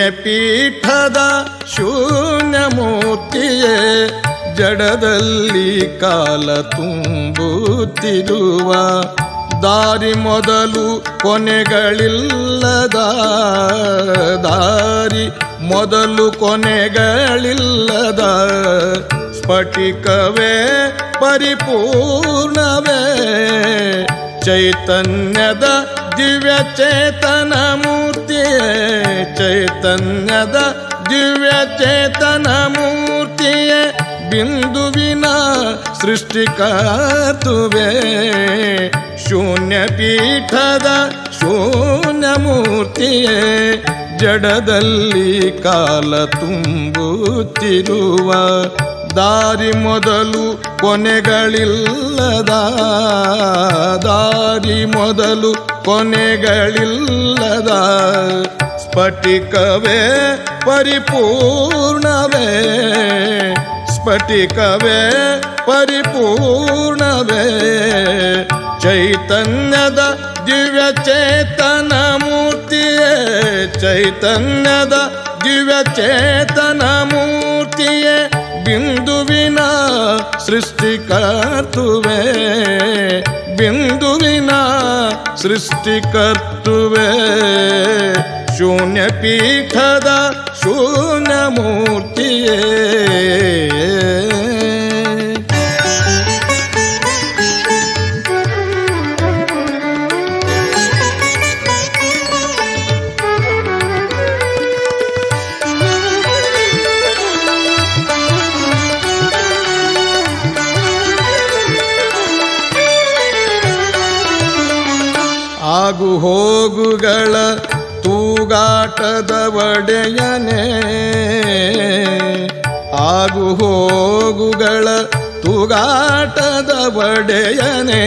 ಪೀಠದ ಶೂನ್ಯ ಮೂರ್ತಿಯೇ ಜಡದಲ್ಲಿ ಕಾಲ ತುಂಬುತ್ತಿರುವ ದಾರಿ ಮೊದಲು ಕೊನೆಗಳಿಲ್ಲದ ದಾರಿ ಮೊದಲು ಕೊನೆಗಳಿಲ್ಲದ ಸ್ಫಟಿಕವೇ ಪರಿಪೂರ್ಣವೇ ಚೈತನ್ಯದ ದಿವ್ಯ ಚೇತನ ಮೂರ್ತಿಯೇ ಚೈತನ್ಯದ ದಿವ್ಯ ಚೇತನ ಮೂರ್ತಿಯೇ ಬಿಂದುವಿನ ಸೃಷ್ಟಿಕರ್ತುವೆ ಶೂನ್ಯ ಪೀಠದ ಶೂನ್ಯ ಮೂರ್ತಿಯೇ ಜಡದಲ್ಲಿ ಕಾಲ ತುಂಬುತ್ತಿರುವ ದಾರಿ ಮೊದಲು ಕೊನೆಗಳಿಲ್ಲದ ದಾರಿ ಮೊದಲು ಕೊನೆಗಳಿಲ್ಲದ ಸ್ಫಟಿಕವೇ ಪರಿಪೂರ್ಣವೇ ಸ್ಫಟಿಕವೇ ಪರಿಪೂರ್ಣವೇ ಚೈತನ್ಯದ ದಿವ್ಯ ಚೇತನ ಮೂರ್ತಿಯೇ ಚೈತನ್ಯದ ದಿವ್ಯ ಚೇತನ ಮೂರ್ತಿಯೇ ಬಿಂದುವಿನ ಸೃಷ್ಟಿಕರ್ತುವೆ ಬಿಂದುವಿನ ಸೃಷ್ಟಿಕರ್ತುವೆ ಶೂನ್ಯ ಪೀಠದ ಶೂನ್ಯ ಮೂರ್ತಿಯೇ ಆಗು ಹೋಗುಗಳ ತೂಗಾಟದ ಒಡೆಯನೇ ಆಗು ಹೋಗುಗಳ ತೂಗಾಟದ ಒಡೆಯನೇ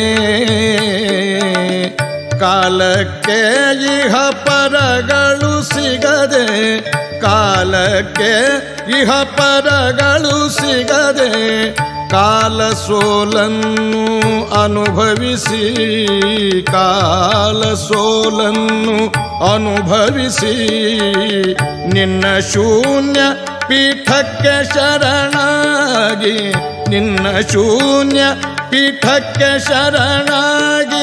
ಕಾಲಕ್ಕೆ ಇಹ ಪರಗಳು ಸಿಗದೆ ಕಾಲಕ್ಕೆ ಇಹ ಪರಗಳು ಸಿಗದೆ ಕಾಲ ಸೋಲನ್ನು ಅನುಭವಿಸಿ ಕಾಲ ಸೋಲನ್ನು ಅನುಭವಿಸಿ ನಿನ್ನ ಶೂನ್ಯ ಪೀಠಕ್ಕೆ ಶರಣಾಗಿ ನಿನ್ನ ಶೂನ್ಯ ಪೀಠಕ್ಕೆ ಶರಣಾಗಿ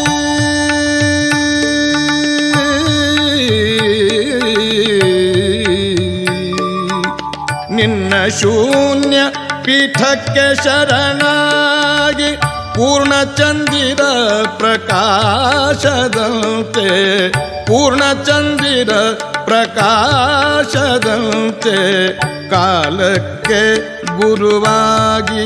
ನಿನ್ನ ಶೂನ್ಯ ಪೀಠಕ್ಕೆ ಶರಣಾಗಿ ಪೂರ್ಣಚಂದಿರ ಪ್ರಕಾಶದಂತೆ ಪೂರ್ಣಚಂದಿರ ಪ್ರಕಾಶದಂತೆ ಕಾಲಕ್ಕೆ ಗುರುವಾಗಿ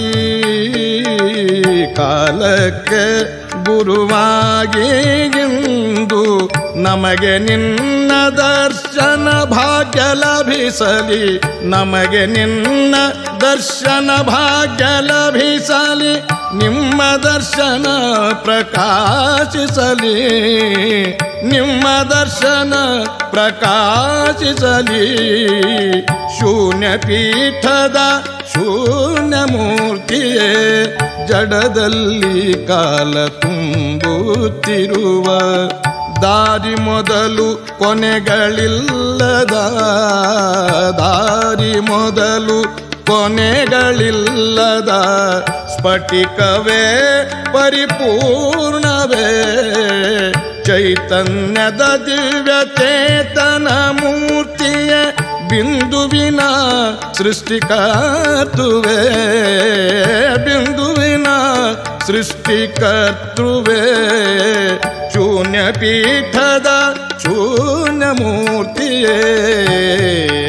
ಕಾಲಕ್ಕೆ ಗುರುವಾಗಿ ಇಂದು ನಮಗೆ ನಿನ್ನ ದರ್ಶನ ಭಾಗ್ಯ ಲಭಿಸಲಿ ನಮಗೆ ನಿನ್ನ ದರ್ಶನ ಭಾಗ್ಯ ಲಭಿಸಲಿ ನಿಮ್ಮ ದರ್ಶನ ಪ್ರಕಾಶಿಸಲಿ ನಿಮ್ಮ ದರ್ಶನ ಪ್ರಕಾಶಿಸಲಿ ಶೂನ್ಯ ಪೀಠದ ಶೂನ್ಯ ಮೂರ್ತಿಯೇ ಜಡದಲ್ಲಿ ಕಾಲ ತುಂಬುತ್ತಿರುವ ದಾರಿ ಮೊದಲು ಕೊನೆಗಳಿಲ್ಲದ ದಾರಿ ಮೊದಲು ಕೊನೆಗಳಿಲ್ಲದ ಸ್ಫಟಿಕವೇ ಪರಿಪೂರ್ಣವೇ ಚೈತನ್ಯದ ದಿವ್ಯ ಚೇತನ ಮೂರ್ತಿಯ ಬಿಂದುವಿನ ಸೃಷ್ಟಿಕರ್ತುವೆ ಬಿಂದುವಿನ ಸೃಷ್ಟಿಕರ್ತೃವೆ ಶೂನ್ಯ ಪೀಠದ ಶೂನ್ಯ ಮೂರ್ತಿಯೇ